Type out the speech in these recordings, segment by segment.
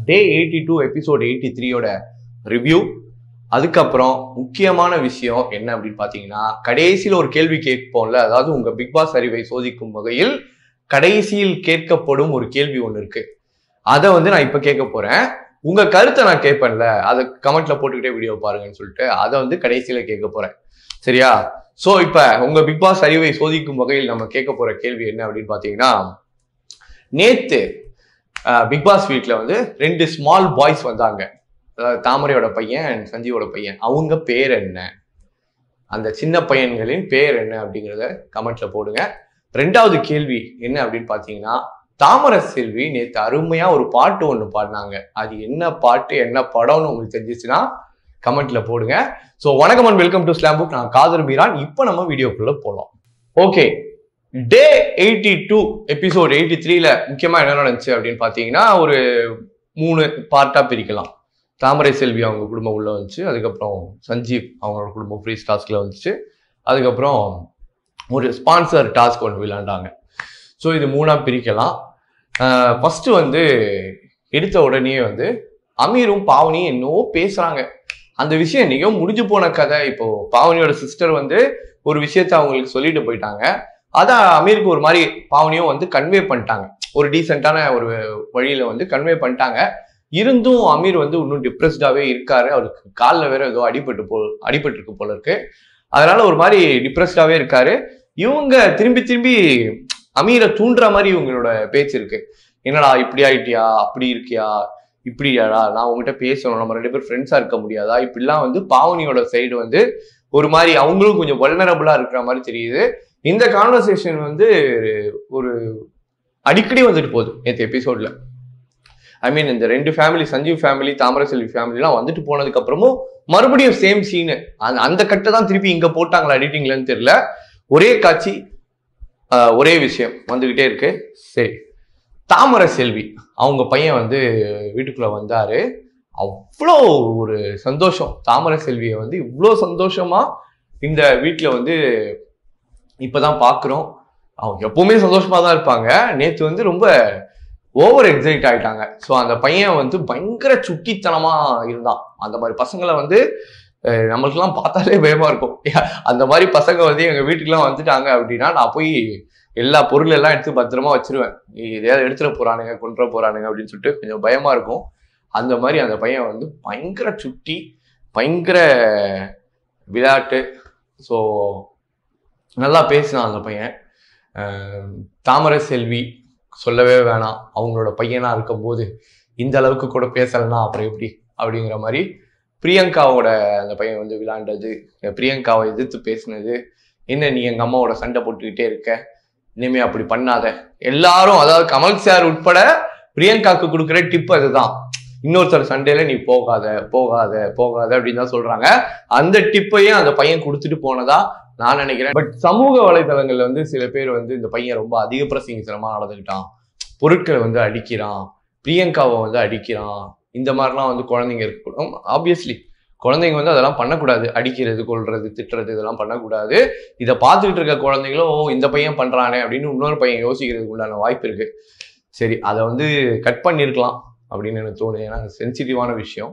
டே eighty two episode eighty த்ரீயோட review அதுக்கப்புறம் முக்கியமான விஷயம் என்ன அப்படின்னு பார்த்தீங்கன்னா கடைசியில் ஒரு கேள்வி கேட்போம்ல அதாவது உங்க பிக் பாஸ் அறிவை சோதிக்கும் வகையில் கடைசியில் கேட்கப்படும் ஒரு கேள்வி ஒன்று இருக்கு அதை வந்து நான் இப்போ கேட்க போறேன் உங்க கருத்தை நான் கேட்பேன்ல அதை கமெண்ட்ல போட்டுக்கிட்டே வீடியோ பாருங்கன்னு சொல்லிட்டு அதை வந்து கடைசியில கேட்க போறேன் சரியா சோ இப்ப உங்க பிக் பாஸ் அறிவை சோதிக்கும் வகையில் நம்ம கேட்க போற கேள்வி என்ன அப்படின்னு பாத்தீங்கன்னா நேத்து பிக் பாஸ் வீட்ல வந்து ரெண்டு ஸ்மால் பாய்ஸ் வந்தாங்க அதாவது தாமரையோட பையன் and சஞ்சீவோட பையன் அவங்க பேர் என்ன அந்த சின்ன பையன்களின் பேர் என்ன அப்படிங்கிறத கமெண்ட்ல போடுங்க ரெண்டாவது கேள்வி என்ன அப்படின்னு பாத்தீங்கன்னா தாமரை செல்வி நேத்து அருமையா ஒரு பாட்டு ஒண்ணு பாடினாங்க அது என்ன பாட்டு என்ன படம்னு உங்களுக்கு தெரிஞ்சிச்சுன்னா கமெண்ட்ல போடுங்க ஸோ வணக்கம் and welcome to slam book நான் காதர் மீரான் இப்போ நம்ம வீடியோக்குள்ள போகலாம் okay day eighty two episode eighty த்ரீல முக்கியமா என்ன நடந்துச்சு அப்படின்னு பார்த்தீங்கன்னா ஒரு மூணு பார்ட்டா பிரிக்கலாம் தாமரை செல்வி அவங்க குடும்பம் உள்ள வந்துச்சு அதுக்கப்புறம் சஞ்சீவ் அவங்களோட குடும்பம் ஃப்ரீ டாஸ்க்ல வந்துச்சு அதுக்கப்புறம் ஒரு ஸ்பான்சர் டாஸ்க் ஒன்று விளையாண்டாங்க ஸோ இது மூணா பிரிக்கலாம் ஃபர்ஸ்ட் வந்து எடுத்த உடனே வந்து அமீரும் பாவனியும் என்னவோ பேசுறாங்க அந்த விஷயம் என்னைக்கோ முடிஞ்சு போன கதை இப்போ பாவனியோட சிஸ்டர் வந்து ஒரு விஷயத்த அவங்களுக்கு சொல்லிட்டு போயிட்டாங்க அதான் அமீருக்கு ஒரு மாதிரி பாவனியும் வந்து கன்வே பண்ணிட்டாங்க ஒரு டீசெண்டான ஒரு வழியில வந்து கன்வே பண்ணிட்டாங்க இருந்தும் அமீர் வந்து இன்னும் டிப்ரெஸ்டாவே இருக்காரு அவருக்கு காலில் வேற ஏதோ அடிபட்டு போ அடிபட்டு இருக்கு போல இருக்கு அதனால ஒரு மாதிரி டிப்ரெஸ்டாவே இருக்காரு இவங்க திரும்பி திரும்பி அமீரை தூண்டுற மாதிரி இவங்களோட பேச்சு இருக்கு என்னடா இப்படி ஆயிட்டியா அப்படி இருக்கியா இப்படியாடா நான் உங்ககிட்ட பேசணும் நம்ம ரெண்டு பேரும் ஃப்ரெண்ட்ஸா இருக்க முடியாதா இப்படிலாம் வந்து பாவனியோட சைடு வந்து ஒரு மாதிரி அவங்களும் கொஞ்சம் வல்னரபுளா இருக்கிற மாதிரி தெரியுது இந்த கான்வர்சேஷன் வந்து ஒரு அடிக்கடி வந்துட்டு போகுது நேற்று எபிசோட்ல ஐ மீன் இந்த ரெண்டு ஃபேமிலி சஞ்சீவ் ஃபேமிலி தாமரை செல்வி ஃபேமிலிலாம் வந்துட்டு போனதுக்கு அப்புறமும் மறுபடியும் சேம் சீனு அந்த அந்த கட்டை தான் திருப்பி இங்க போட்டாங்களா எடிட்டிங்லன்னு தெரியல ஒரே காட்சி ஆஹ், ஒரே விஷயம் வந்துகிட்டே இருக்கு சரி தாமரை செல்வி அவங்க பையன் வந்து வீட்டுக்குள்ள வந்தாரு அவ்வளோ ஒரு சந்தோஷம் தாமரை செல்வியை வந்து இவ்வளோ சந்தோஷமா இந்த வீட்டில் வந்து இப்பதான் பார்க்குறோம் அவங்க எப்பவுமே சந்தோஷமா தான் இருப்பாங்க நேற்று வந்து ரொம்ப ஓவர் எக்ஸைட் ஆயிட்டாங்க ஸோ அந்த பையன் வந்து பயங்கர சுட்டித்தனமா இருந்தான் அந்த மாதிரி பசங்களை வந்து அஹ், நம்மளுக்கெல்லாம் பார்த்தாலே பயமா இருக்கும் அந்த மாதிரி பசங்க வந்து எங்க வீட்டுக்குலாம் வந்துட்டாங்க அப்படின்னா நான் போய் எல்லா பொருள் எல்லாம் எடுத்து பத்திரமா வச்சிருவேன் எதையாவது எடுத்துட போறானுங்க கொண்டுற போறானுங்க அப்படின்னு சொல்லிட்டு கொஞ்சம் பயமா இருக்கும் அந்த மாதிரி அந்த பையன் வந்து பயங்கர சுட்டி பயங்கர விளையாட்டு ஸோ நல்லா பேசினான் அந்த பையன் அஹ் தாமரை செல்வி சொல்லவே வேணாம் அவங்களோட பையனா இருக்கும்போது இந்த அளவுக்கு கூட பேசலைன்னா அப்புறம் எப்படி அப்படிங்கிற மாதிரி பிரியங்காவோட அந்த பையன் வந்து விளையாண்டது பிரியங்காவை எதிர்த்து பேசினது என்ன நீ எங்க அம்மாவோட சண்டை போட்டுக்கிட்டே இருக்க இனிமே அப்படி பண்ணாத எல்லாரும் அதாவது கமல் சார் உட்பட பிரியங்காக்கு கொடுக்குற டிப் அதுதான் இன்னொருத்தர் சண்டையில நீ போகாத போகாத போகாத அப்படின்னு தான் சொல்றாங்க அந்த டிப்பையும் அந்த பையன் கொடுத்துட்டு போனதா நான் நினைக்கிறேன் பட் சமூக வலைதளங்கள்ல வந்து சில பேர் வந்து இந்த பையன் ரொம்ப அதிக பிரசங்கித்தனமா நடந்துக்கிட்டான் பொருட்களை வந்து அடிக்கிறான் பிரியங்காவை வந்து அடிக்கிறான் இந்த மாதிரிலாம் வந்து குழந்தைங்க இருக்கணும் ஆப்வியஸ்லி குழந்தைங்க வந்து அதெல்லாம் பண்ணக்கூடாது அடிக்கிறது கொல்றது திட்டுறது இதெல்லாம் பண்ணக்கூடாது இதை பார்த்துக்கிட்டு இருக்க குழந்தைங்களும் ஓ இந்த பையன் பண்றானே அப்படின்னு இன்னொரு பையன் யோசிக்கிறதுக்கு உண்டான வாய்ப்பு இருக்கு சரி அதை வந்து கட் பண்ணியிருக்கலாம் அப்படின்னு எனக்கு தோணுது ஏன்னா சென்சிட்டிவான விஷயம்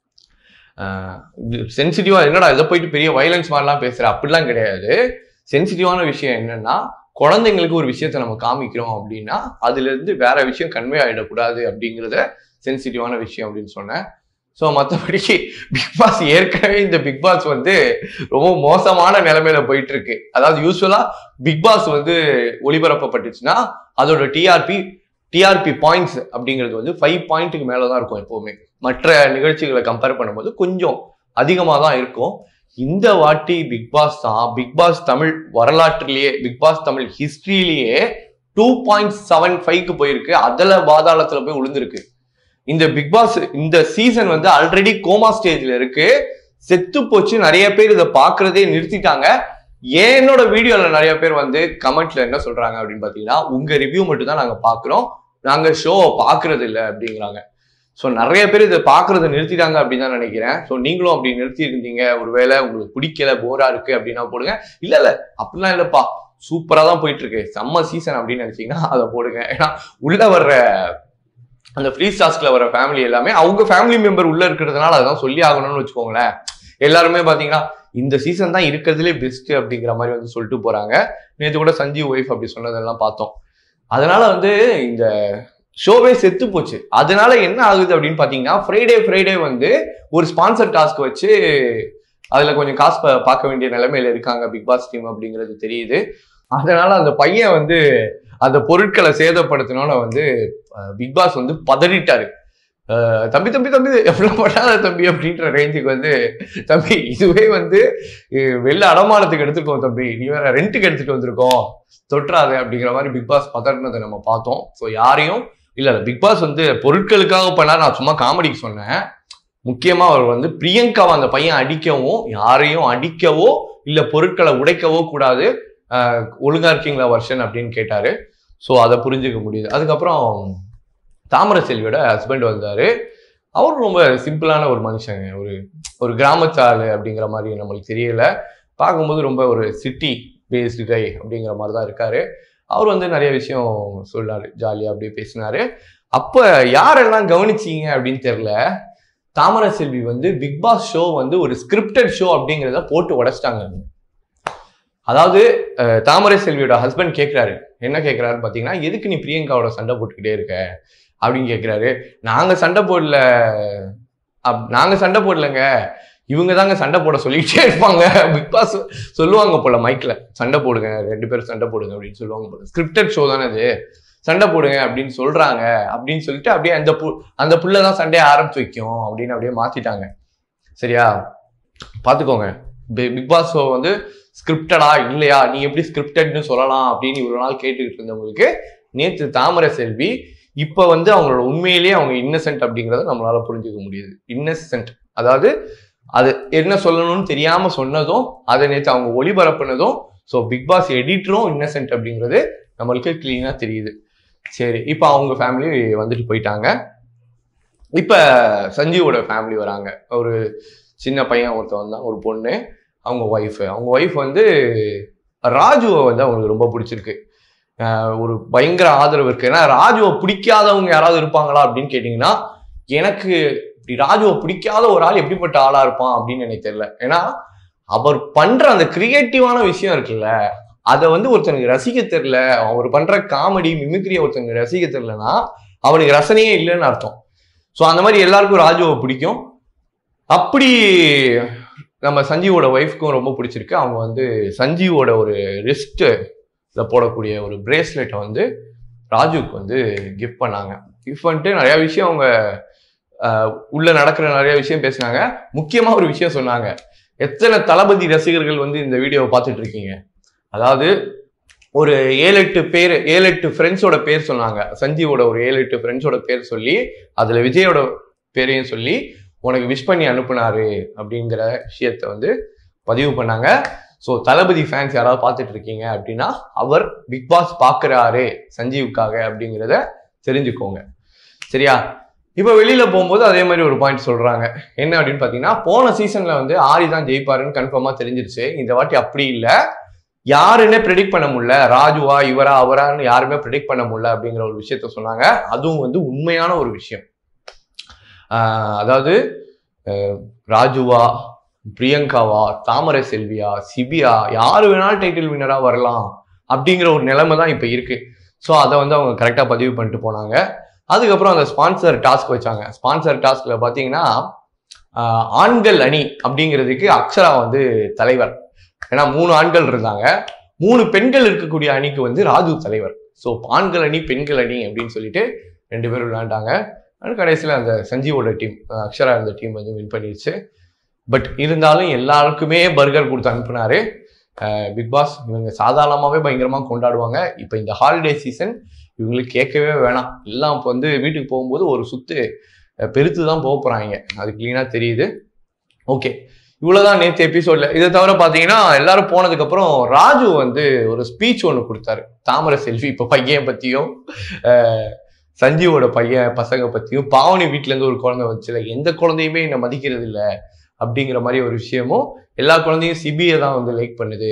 சென்சிட்டிவா என்னடா இதை போயிட்டு பெரிய வயலன்ஸ் மாதிரிலாம் பேசுற அப்படிலாம் கிடையாது சென்சிட்டிவான விஷயம் என்னன்னா குழந்தைங்களுக்கு ஒரு விஷயத்த நம்ம காமிக்கிறோம் அப்படின்னா அதுல இருந்து வேற விஷயம் கன்வே ஆயிடக்கூடாது அப்படிங்கிறத சென்சிட்டிவான விஷயம் அப்படின்னு சொன்னேன் ஸோ மற்றபடி பிக் பாஸ் ஏற்கனவே இந்த பிக் பாஸ் வந்து ரொம்ப மோசமான நிலைமையில போயிட்டு இருக்கு அதாவது யூஸ்வலா பிக் பாஸ் வந்து ஒளிபரப்பப்பட்டுச்சுன்னா அதோட டிஆர்பி டிஆர்பி பாயிண்ட்ஸ் அப்படிங்கிறது வந்து ஃபைவ் பாயிண்ட்டுக்கு மேலே தான் இருக்கும் எப்போவுமே மற்ற நிகழ்ச்சிகளை கம்பேர் பண்ணும்போது கொஞ்சம் அதிகமாக தான் இருக்கும் இந்த வாட்டி பிக் பாஸ் தான் பிக் பாஸ் தமிழ் வரலாற்றிலேயே பிக் பாஸ் தமிழ் ஹிஸ்டரியிலேயே டூ பாயிண்ட் செவன் ஃபைவ்க்கு போயிருக்கு அதில் பாதாளத்தில் போய் விழுந்திருக்கு இந்த பிக் பாஸ் இந்த சீசன் வந்து ஆல்ரெடி கோமா ஸ்டேஜ்ல இருக்கு செத்து போச்சு நிறைய பேர் இதை பார்க்கறதே நிறுத்திட்டாங்க என்னோட வீடியோல நிறைய பேர் வந்து கமெண்ட்ல என்ன சொல்றாங்க அப்படின்னு பாத்தீங்கன்னா உங்க ரிவ்யூ மட்டும் தான் நாங்க பாக்குறோம் நாங்க ஷோ பாக்குறது இல்லை அப்படிங்கிறாங்க ஸோ நிறைய பேர் இதை பாக்குறத நிறுத்திட்டாங்க அப்படின்னு தான் நினைக்கிறேன் ஸோ நீங்களும் அப்படி நிறுத்தி இருந்தீங்க ஒருவேளை உங்களுக்கு பிடிக்கல போரா இருக்கு அப்படின்னா போடுங்க இல்ல இல்ல அப்படிலாம் இல்லப்பா சூப்பரா தான் போயிட்டு இருக்கு செம்ம சீசன் அப்படின்னு நினைச்சீங்கன்னா அதை போடுங்க ஏன்னா உள்ள வர்ற அந்த ஃப்ரீ ஸ்டாஸ்க்ல வர ஃபேமிலி எல்லாமே அவங்க ஃபேமிலி மெம்பர் உள்ள இருக்கிறதுனால அதான் சொல்லி ஆகணும்னு வச்சுக்கோங்களேன் எல்லாருமே பாத்தீங்கன்னா இந்த சீசன் தான் இருக்கிறதுலே பெஸ்ட் அப்படிங்கிற மாதிரி வந்து சொல்லிட்டு போறாங்க நேற்று கூட சஞ்சீவ் ஒய்ஃப் அப்படி சொன்னதெல்லாம் பார்த்தோம் அதனால வந்து இந்த ஷோவே செத்து போச்சு அதனால என்ன ஆகுது அப்படின்னு பாத்தீங்கன்னா ஃப்ரைடே ஃப்ரைடே வந்து ஒரு ஸ்பான்சர் டாஸ்க் வச்சு அதுல கொஞ்சம் காசு பா- பார்க்க வேண்டிய நிலைமையில இருக்காங்க பிக் பாஸ் டீம் அப்படிங்கிறது தெரியுது அதனால அந்த பையன் வந்து அந்த பொருட்களை சேதப்படுத்தணும்னு வந்து பிக் பாஸ் வந்து பதறிட்டாரு அஹ் தம்பி தம்பி தம்பி எவ்வளவு பண்ணாத தம்பி அப்படின்ற ரேஞ்சுக்கு வந்து தம்பி இதுவே வந்து அஹ் வெளில அடமானத்துக்கு எடுத்துருக்கோம் தம்பி நீ வேற ரெண்ட்டுக்கு எடுத்துட்டு வந்திருக்கோம் தொற்றாது அப்படிங்கிற மாதிரி பிக் பாஸ் பதறினதை நம்ம பார்த்தோம் ஸோ யாரையும் இல்ல இல்ல பிக் பாஸ் வந்து பொருட்களுக்காக பண்ணாரு நான் சும்மா காமெடிக்கு சொன்னேன் முக்கியமா அவர் வந்து பிரியங்காவை அந்த பையன் அடிக்கவும் யாரையும் அடிக்கவோ இல்ல பொருட்களை உடைக்கவோ கூடாது அஹ் ஒழுங்கா இருக்கீங்களா வருஷன் அப்படின்னு கேட்டாரு ஸோ அதை புரிஞ்சுக்க முடியுது அதுக்கப்புறம் தாமரை செல்வியோட ஹஸ்பண்ட் வந்தாரு அவர் ரொம்ப சிம்பிளான ஒரு மனுஷங்க ஒரு ஒரு கிராமத்து ஆளு அப்படிங்கிற மாதிரி நம்மளுக்கு தெரியல பார்க்கும்போது ரொம்ப ஒரு சிட்டி பேஸ்டு கை அப்படிங்கிற மாதிரி தான் இருக்காரு அவர் வந்து நிறைய விஷயம் சொன்னாரு ஜாலியாக அப்படியே பேசினாரு அப்ப யாரெல்லாம் கவனிச்சீங்க அப்படின்னு தெரியல தாமரை செல்வி வந்து பிக் பாஸ் ஷோ வந்து ஒரு ஸ்கிரிப்டட் ஷோ அப்படிங்கிறத போட்டு உடைச்சிட்டாங்க அதாவது அஹ், தாமரை செல்வியோட ஹஸ்பண்ட் கேட்குறாரு என்ன கேட்குறாரு பார்த்தீங்கன்னா எதுக்கு நீ பிரியங்காவோட சண்டை போட்டுக்கிட்டே இருக்க அப்படின்னு கேட்குறாரு நாங்க சண்டை போடல அப் நாங்க சண்டை போடலங்க இவங்க தாங்க சண்டை போட சொல்லிக்கிட்டே இருப்பாங்க பிக் பாஸ் சொல்லுவாங்க போல மைக்ல சண்டை போடுங்க ரெண்டு பேரும் சண்டை போடுங்க அப்படின்னு சொல்லுவாங்க போல ஸ்கிரிப்டட் ஷோ தானே அது சண்டை போடுங்க அப்படின்னு சொல்றாங்க அப்படின்னு சொல்லிட்டு அப்படியே அந்த பு அந்த புள்ள தான் சண்டையை ஆரம்பிச்சு வைக்கும் அப்படின்னு அப்படியே மாத்திட்டாங்க சரியா பாத்துக்கோங்க பிக் பாஸ் ஷோ வந்து ஸ்கிரிப்டடா இல்லையா நீ எப்படி ஸ்கிரிப்டட்னு சொல்லலாம் அப்படின்னு இவ்வளவு நாள் கேட்டுக்கிட்டு இருந்தவங்களுக்கு நேற்று தாமரை செல்வி இப்ப வந்து அவங்களோட உண்மையிலேயே அவங்க இன்னசென்ட் அப்படிங்கறத நம்மளால புரிஞ்சுக்க முடியுது இன்னசென்ட் அதாவது அது என்ன சொல்லணும்னு தெரியாம சொன்னதும் அதை நேற்று அவங்க ஒளிபரப்புனதும் ஸோ பிக் பாஸ் எடிட்டரும் இன்னசென்ட் அப்படிங்கிறது நம்மளுக்கு கிளீனா தெரியுது சரி இப்போ அவங்க ஃபேமிலி வந்துட்டு போயிட்டாங்க இப்போ சஞ்சீவோட ஃபேமிலி வராங்க ஒரு சின்ன பையன் ஒருத்தன் வந்தான் ஒரு பொண்ணு அவங்க ஒய்ஃபு அவங்க ஒய்ஃப் வந்து ராஜுவை வந்து அவங்களுக்கு ரொம்ப பிடிச்சிருக்கு ஆஹ் ஒரு பயங்கர ஆதரவு இருக்கு ஏன்னா ராஜுவை பிடிக்காதவங்க யாராவது இருப்பாங்களா அப்படின்னு கேட்டிங்கன்னா எனக்கு இப்படி ராஜுவை பிடிக்காத ஒரு ஆள் எப்படிப்பட்ட ஆளா இருப்பான் அப்படின்னு எனக்கு தெரியல ஏன்னா அவர் பண்ற அந்த கிரியேட்டிவான விஷயம் இருக்குல்ல அதை வந்து ஒருத்தனுக்கு ரசிக்க தெரியல அவர் பண்ற காமெடி மிமிக்ரியை ஒருத்தனுக்கு ரசிக்க தெரியலனா அவனுக்கு ரசனையே இல்லைன்னு அர்த்தம் ஸோ அந்த மாதிரி எல்லாருக்கும் ராஜுவை பிடிக்கும் அப்படி நம்ம சஞ்சீவோட ஒய்ஃப்க்கும் ரொம்ப பிடிச்சிருக்கு அவங்க வந்து சஞ்சீவோட ஒரு ரிஸ்ட் போடக்கூடிய ஒரு பிரேஸ்லெட்டை வந்து ராஜுவுக்கு வந்து கிஃப்ட் பண்ணாங்க கிஃப்ட் பண்ணிட்டு நிறைய விஷயம் அவங்க ஆஹ், உள்ள நடக்கிற நிறைய விஷயம் பேசினாங்க முக்கியமா ஒரு விஷயம் சொன்னாங்க எத்தனை தளபதி ரசிகர்கள் வந்து இந்த வீடியோவை பார்த்துட்டு இருக்கீங்க அதாவது ஒரு ஏழு எட்டு பேர் ஏழு எட்டு ஃப்ரெண்ட்ஸோட பேர் சொன்னாங்க சஞ்சீவோட ஒரு ஏழு எட்டு ஃப்ரெண்ட்ஸோட பேர் சொல்லி அதுல விஜயோட பேரையும் சொல்லி உனக்கு விஷ் பண்ணி அனுப்புனாரு அப்படிங்கிற விஷயத்த வந்து பதிவு பண்ணாங்க ஸோ தளபதி ஃபேன்ஸ் யாராவது பார்த்துட்டு இருக்கீங்க அப்படின்னா அவர் பிக் பாஸ் பார்க்குறாரு சஞ்சீவுக்காக அப்படிங்கிறத தெரிஞ்சுக்கோங்க சரியா இப்போ வெளியில போகும்போது அதே மாதிரி ஒரு பாயிண்ட் சொல்றாங்க என்ன அப்படின்னு பார்த்தீங்கன்னா போன சீசன்ல வந்து ஆரி தான் ஜெயிப்பாருன்னு கன்ஃபார்மா தெரிஞ்சிருச்சு இந்த வாட்டி அப்படி இல்லை யாருன்னே ப்ரெடிக்ட் பண்ண முடியல ராஜுவா இவரா அவரான்னு யாருமே ப்ரெடிக்ட் பண்ண முடியல அப்படிங்கிற ஒரு விஷயத்த சொன்னாங்க அதுவும் வந்து உண்மையான ஒரு விஷயம் ஆஹ் அதாவது அஹ் ராஜுவா பிரியங்காவா தாமரை செல்வியா சிபியா யாரு வேணாலும் டைட்டில் வின்னரா வரலாம் அப்படிங்கிற ஒரு நிலைமை தான் இப்போ இருக்கு ஸோ அதை வந்து அவங்க கரெக்டாக பதிவு பண்ணிட்டு போனாங்க அதுக்கப்புறம் அந்த ஸ்பான்சர் டாஸ்க் வச்சாங்க ஸ்பான்சர் டாஸ்க்ல பார்த்தீங்கன்னா ஆஹ் ஆண்கள் அணி அப்படிங்கிறதுக்கு அக்ஷரா வந்து தலைவர் ஏன்னா மூணு ஆண்கள் இருந்தாங்க மூணு பெண்கள் இருக்கக்கூடிய அணிக்கு வந்து ராஜு தலைவர் ஸோ ஆண்கள் அணி பெண்கள் அணி அப்படின்னு சொல்லிட்டு ரெண்டு பேரும் விளையாண்டாங்க ஆனால் கடைசியில் அந்த சஞ்சீவோட டீம் அக்ஷரா இருந்த டீம் வந்து வின் பண்ணிடுச்சு பட் இருந்தாலும் எல்லாருக்குமே பர்கர் கொடுத்து அனுப்புனாரு பிக் பாஸ் இவங்க சாதாரணமாகவே பயங்கரமாக கொண்டாடுவாங்க இப்போ இந்த ஹாலிடே சீசன் இவங்களுக்கு கேட்கவே வேணாம் எல்லாம் இப்போ வந்து வீட்டுக்கு போகும்போது ஒரு சுத்து அஹ், பெருத்து தான் போக போகிறாங்க அது க்ளீனாக தெரியுது ஓகே இவ்வளோதான் நேற்று எபிசோடில் இதை தவிர பார்த்தீங்கன்னா எல்லாரும் போனதுக்கப்புறம் ராஜு வந்து ஒரு ஸ்பீச் ஒன்று கொடுத்தாரு தாமரை செல்வி இப்போ பையன் பற்றியும் சஞ்சீவோட பையன் பசங்க பற்றியும் பாவனி வீட்டிலேருந்து ஒரு குழந்தை வந்துச்சுல எந்த குழந்தையுமே என்னை மதிக்கிறது இல்லை அப்படிங்கிற மாதிரி ஒரு விஷயமும் எல்லா குழந்தையும் சிபியை தான் வந்து லைக் பண்ணுது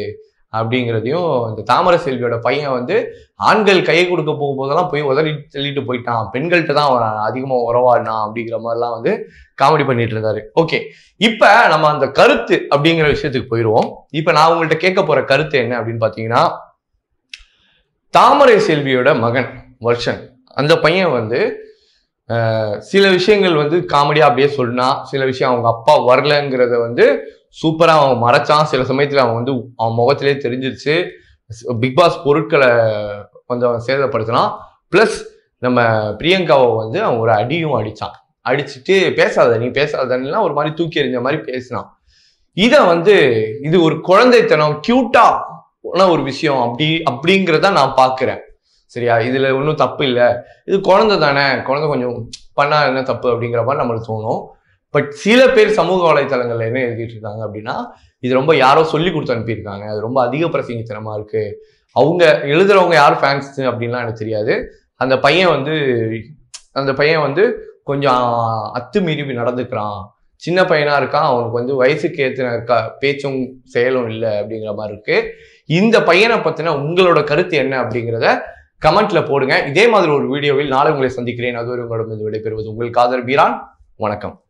அப்படிங்கிறதையும் இந்த தாமரை செல்வியோட பையன் வந்து ஆண்கள் கை கொடுக்க போகும்போதெல்லாம் போய் உதறி தள்ளிட்டு போயிட்டான் பெண்கள்கிட்ட தான் அவன் அதிகமா உறவாடினான் அப்படிங்கிற மாதிரிலாம் வந்து காமெடி பண்ணிட்டு இருந்தாரு ஓகே இப்ப நம்ம அந்த கருத்து அப்படிங்கிற விஷயத்துக்கு போயிடுவோம் இப்ப நான் உங்கள்கிட்ட கேட்க போற கருத்து என்ன அப்படின்னு பாத்தீங்கன்னா தாமரை செல்வியோட மகன் வர்ஷன் அந்த பையன் வந்து அஹ், சில விஷயங்கள் வந்து காமெடியா அப்படியே சொன்னா சில விஷயம் அவங்க அப்பா வரலங்கிறத வந்து சூப்பரா அவன் மறைச்சான் சில சமயத்துல அவன் வந்து அவன் முகத்திலே தெரிஞ்சிருச்சு பிக் பாஸ் பொருட்களை கொஞ்சம் அவன் சேதப்படுத்தினான் ப்ளஸ் நம்ம பிரியங்காவை வந்து அவன் ஒரு அடியும் அடிச்சான் அடிச்சுட்டு பேசாத நீ பேசாதன்னா ஒரு மாதிரி தூக்கி எறிஞ்ச மாதிரி பேசினான் இதை வந்து இது ஒரு குழந்தைத்தனம் கியூட்டா ஒரு விஷயம் அப்படி அப்படிங்கிறத நான் பார்க்கிறேன் சரியா இதுல ஒன்றும் தப்பு இல்லை இது குழந்தை தானே குழந்தை கொஞ்சம் பண்ணா என்ன தப்பு அப்படிங்கிற மாதிரி நம்மளுக்கு தோணும் பட் சில பேர் சமூக வலைத்தளங்கள்ல என்ன எழுதிட்டு இருக்காங்க அப்படின்னா இது ரொம்ப யாரோ சொல்லி கொடுத்து அனுப்பியிருக்காங்க அது ரொம்ப அதிக பிரசங்கித்தனமா இருக்கு அவங்க எழுதுறவங்க யார் ஃபேன்ஸ் அப்படின்லாம் எனக்கு தெரியாது அந்த பையன் வந்து அந்த பையன் வந்து கொஞ்சம் அத்துமீறி நடந்துக்கிறான் சின்ன பையனா இருக்கான் அவனுக்கு வந்து வயசுக்கு ஏற்றின க பேச்சும் செயலும் இல்லை அப்படிங்கிற மாதிரி இருக்கு இந்த பையனை பத்தின உங்களோட கருத்து என்ன அப்படிங்கிறத கமெண்ட்ல போடுங்க இதே மாதிரி ஒரு வீடியோவில் நாளை உங்களை சந்திக்கிறேன் அதுவரை உங்களிடம் விடைபெறுவது உங்கள் காதர் பீரான் வணக்கம்